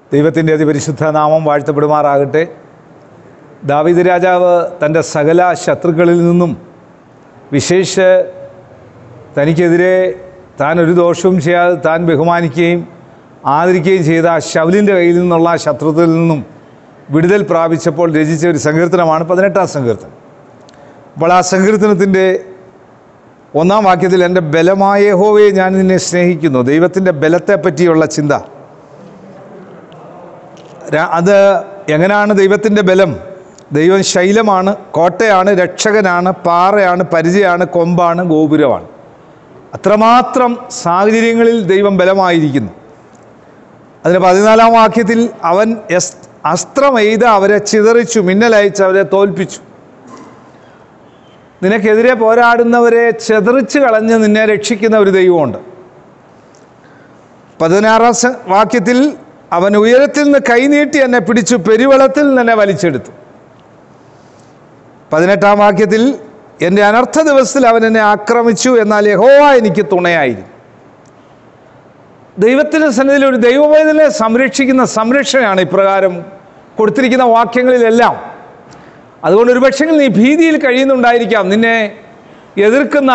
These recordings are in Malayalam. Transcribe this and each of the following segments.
ദൈവത്തിൻ്റെ അതിപരിശുദ്ധ നാമം വാഴ്ത്തപ്പെടുമാറാകട്ടെ ദാവീദ് രാജാവ് തൻ്റെ സകല ശത്രുക്കളിൽ നിന്നും വിശേഷ തനിക്കെതിരെ താൻ ഒരു ദോഷവും ചെയ്യാതെ താൻ ബഹുമാനിക്കുകയും ആദരിക്കുകയും ചെയ്ത ശൗലിൻ്റെ കയ്യിൽ നിന്നുള്ള ആ ശത്രുത്വത്തിൽ നിന്നും വിടുതൽ പ്രാപിച്ചപ്പോൾ രചിച്ച ഒരു സങ്കീർത്തനമാണ് പതിനെട്ടാം സങ്കീർത്തനം അപ്പോൾ ആ സങ്കീർത്തനത്തിൻ്റെ ഒന്നാം വാക്യത്തിൽ എൻ്റെ ബലമായ യഹോവയെ ഞാൻ നിന്നെ സ്നേഹിക്കുന്നു ദൈവത്തിൻ്റെ ബലത്തെ പറ്റിയുള്ള ചിന്ത ര- അത് എങ്ങനെയാണ് ദൈവത്തിൻ്റെ ബലം ദൈവം ശൈലമാണ് കോട്ടയാണ് രക്ഷകനാണ് പാറയാണ് പരിചയമാണ് കൊമ്പാണ് ഗോപുരമാണ് അത്രമാത്രം സാഹചര്യങ്ങളിൽ ദൈവം ബലമായിരിക്കുന്നു അതിന് പതിനാലാം വാക്യത്തിൽ അവൻ എസ് അസ്ത്രമെയ്ത് അവരെ ചിതറിച്ചു മിന്നലയച്ച് അവരെ തോൽപ്പിച്ചു നിനക്കെതിരെ പോരാടുന്നവരെ ചെതറിച്ച് കളഞ്ഞ് നിന്നെ രക്ഷിക്കുന്ന ഒരു ദൈവമുണ്ട് പതിനാറാം സ- വാക്യത്തിൽ അവൻ ഉയരത്തിൽ നിന്ന് കൈനീട്ടി എന്നെ പിടിച്ചു പെരുവെള്ളത്തിൽ നിന്ന് എന്നെ വലിച്ചെടുത്തു പതിനെട്ടാം വാക്യത്തിൽ എൻ്റെ അനർത്ഥ ദിവസത്തിൽ അവൻ എന്നെ ആക്രമിച്ചു എന്നാൽ യഹോവ എനിക്ക് തുണയായിരുന്നു ദൈവത്തിൻ്റെ സന്നിധിയിൽ ഒരു ദൈവവേദനെ സംരക്ഷിക്കുന്ന സംരക്ഷണയാണ് ഇപ്രകാരം കൊടുത്തിരിക്കുന്ന വാക്യങ്ങളിലെല്ലാം അതുകൊണ്ട് ഒരു പക്ഷെങ്കിൽ നീ ഭീതിയിൽ കഴിയുന്നുണ്ടായിരിക്കാം നിന്നെ എതിർക്കുന്ന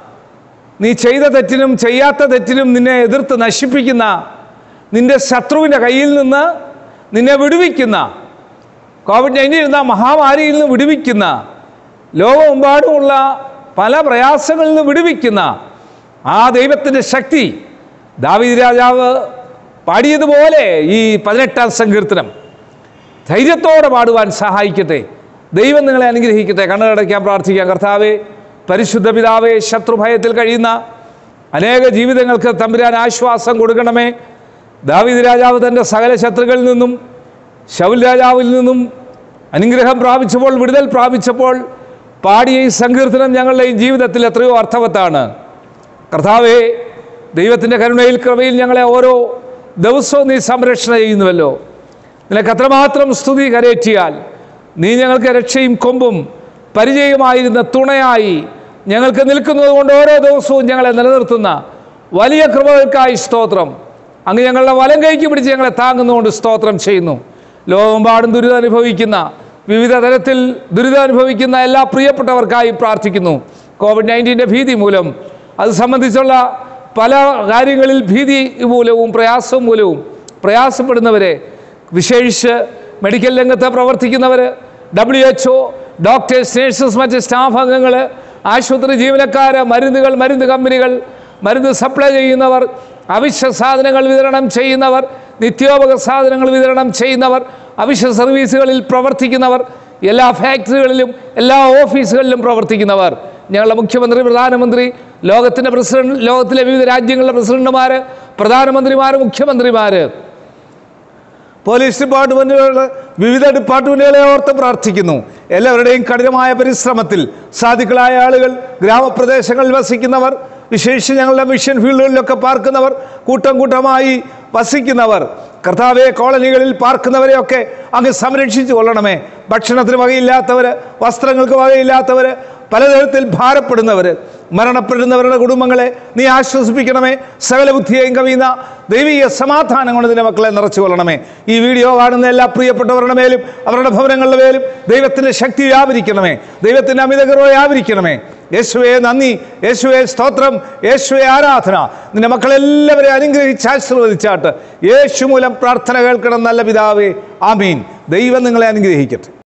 നീ ചെയ്ത തെറ്റിനും ചെയ്യാത്ത തെറ്റിനും നിന്നെ എതിർത്ത് നശിപ്പിക്കുന്ന നിന്റെ ശത്രുവിൻ്റെ കയ്യിൽ നിന്ന് നിന്നെ വിടുവിക്കുന്ന കോവിഡ് നയൻറ്റീൻ എന്ന മഹാമാരിയിൽ നിന്ന് വിടുവിക്കുന്ന ലോകമെമ്പാടുമുള്ള പല പ്രയാസങ്ങളിൽ നിന്ന് വിടുവിക്കുന്ന ആ ദൈവത്തിൻ്റെ ശക്തി ദാവീദ് രാജാവ് പാടിയതുപോലെ ഈ പതിനെട്ടാം സങ്കീർത്തനം ധൈര്യത്തോടെ പാടുവാൻ സഹായിക്കട്ടെ ദൈവം നിങ്ങളെ അനുഗ്രഹിക്കട്ടെ കണ്ണടയ്ക്കാൻ പ്രാർത്ഥിക്കാം കർത്താവേ പരിശുദ്ധ പിതാവേ ശത്രുഭയത്തിൽ കഴിയുന്ന അനേക ജീവിതങ്ങൾക്ക് തമ്പുരാൻ ആശ്വാസം കൊടുക്കണമേ ദാവീദ് രാജാവ് തൻ്റെ സകല ശത്രുക്കളിൽ നിന്നും ശൗൽ രാജാവിൽ നിന്നും അനുഗ്രഹം പ്രാപിച്ചപ്പോൾ വിടുതൽ പ്രാപിച്ചപ്പോൾ പാടിയ ഈ സങ്കീർത്തനം ഞങ്ങളുടെ ഈ ജീവിതത്തിൽ എത്രയോ അർത്ഥവത്താണ് കർത്താവേ ദൈവത്തിൻ്റെ കരുണയിൽ കൃപയിൽ ഞങ്ങളെ ഓരോ ദിവസവും നീ സംരക്ഷണ ചെയ്യുന്നുവല്ലോ നിനക്ക് അത്രമാത്രം സ്തുതി കരയറ്റിയാൽ നീ ഞങ്ങൾക്ക് രക്ഷയും കൊമ്പും പരിചയമായിരുന്ന തുണയായി ഞങ്ങൾക്ക് നിൽക്കുന്നത് കൊണ്ട് ഓരോ ദിവസവും ഞങ്ങളെ നിലനിർത്തുന്ന വലിയ കൃപകൾക്കായി സ്തോത്രം അങ്ങ് ഞങ്ങളുടെ വലം കൈക്ക് പിടിച്ച് ഞങ്ങളെ താങ്ങുന്നതുകൊണ്ട് സ്തോത്രം ചെയ്യുന്നു ലോകമെമ്പാടും ദുരിതം അനുഭവിക്കുന്ന വിവിധ തരത്തിൽ ദുരിതം അനുഭവിക്കുന്ന എല്ലാ പ്രിയപ്പെട്ടവർക്കായി പ്രാർത്ഥിക്കുന്നു കോവിഡ് നയൻറ്റീൻ്റെ ഭീതി മൂലം അത് സംബന്ധിച്ചുള്ള പല കാര്യങ്ങളിൽ ഭീതി മൂലവും പ്രയാസം മൂലവും പ്രയാസപ്പെടുന്നവരെ വിശേഷിച്ച് മെഡിക്കൽ രംഗത്ത് പ്രവർത്തിക്കുന്നവർ W H O doctors nurses മറ്റ് സ്റ്റാഫ് അംഗങ്ങൾ ആശുപത്രി ജീവനക്കാർ മരുന്നുകൾ മരുന്ന് കമ്പനികൾ മരുന്ന് സപ്ലൈ ചെയ്യുന്നവർ അവശ്യ സാധനങ്ങൾ വിതരണം ചെയ്യുന്നവർ നിത്യോപക സാധനങ്ങൾ വിതരണം ചെയ്യുന്നവർ അവശ്യ സർവീസുകളിൽ പ്രവർത്തിക്കുന്നവർ എല്ലാ ഫാക്ടറികളിലും എല്ലാ ഓഫീസുകളിലും പ്രവർത്തിക്കുന്നവർ ഞങ്ങളുടെ മുഖ്യമന്ത്രി പ്രധാനമന്ത്രി ലോകത്തിൻ്റെ പ്രസിഡന്റ് ലോകത്തിലെ വിവിധ രാജ്യങ്ങളുടെ പ്രസിഡന്റുമാർ പ്രധാനമന്ത്രിമാർ മുഖ്യമന്ത്രിമാർ പോലീസ് ഡിപ്പാർട്ട്മെൻറ്റുകൾ വിവിധ ഡിപ്പാർട്ട്മെൻറ്റുകളെ ഓർത്ത് പ്രാർത്ഥിക്കുന്നു എല്ലാവരുടെയും കഠിനമായ പരിശ്രമത്തിൽ സാധുക്കളായ ആളുകൾ ഗ്രാമപ്രദേശങ്ങളിൽ വസിക്കുന്നവർ വിശേഷിച്ച് ഞങ്ങളുടെ മിഷൻ ഫീൽഡുകളിലൊക്കെ പാർക്കുന്നവർ കൂട്ടം കൂട്ടമായി വസിക്കുന്നവർ കർത്താവെ കോളനികളിൽ പാർക്കുന്നവരെയൊക്കെ അങ്ങ് സംരക്ഷിച്ചു കൊള്ളണമേ ഭക്ഷണത്തിന് വകയില്ലാത്തവർ വസ്ത്രങ്ങൾക്ക് വകയില്ലാത്തവർ പലതരത്തിൽ ഭാരപ്പെടുന്നവർ മരണപ്പെടുന്നവരുടെ കുടുംബങ്ങളെ നീ ആശ്വസിപ്പിക്കണമേ സകല ബുദ്ധിയെയും കവിയുന്ന ദൈവീയ സമാധാനം കൊണ്ട് നിന്റെ മക്കളെ നിറച്ചു കൊള്ളണമേ ഈ വീഡിയോ കാണുന്ന എല്ലാ പ്രിയപ്പെട്ടവരുടെ മേലും അവരുടെ ഭവനങ്ങളുടെ മേലും ദൈവത്തിൻ്റെ ശക്തി വ്യാപരിക്കണമേ ദൈവത്തിൻ്റെ അമിതകർവ വ്യാപരിക്കണമേ യേശുവെ നന്ദി യേശുവെ സ്തോത്രം യേശുവെ ആരാധന നിന്റെ മക്കളെല്ലാവരെയും അനുഗ്രഹിച്ച് ആശീർവദിച്ചാട്ട് യേശു മൂലം പ്രാർത്ഥന കേൾക്കണം നല്ല പിതാവേ ആമീൻ ദൈവം നിങ്ങളെ അനുഗ്രഹിക്കട്ടെ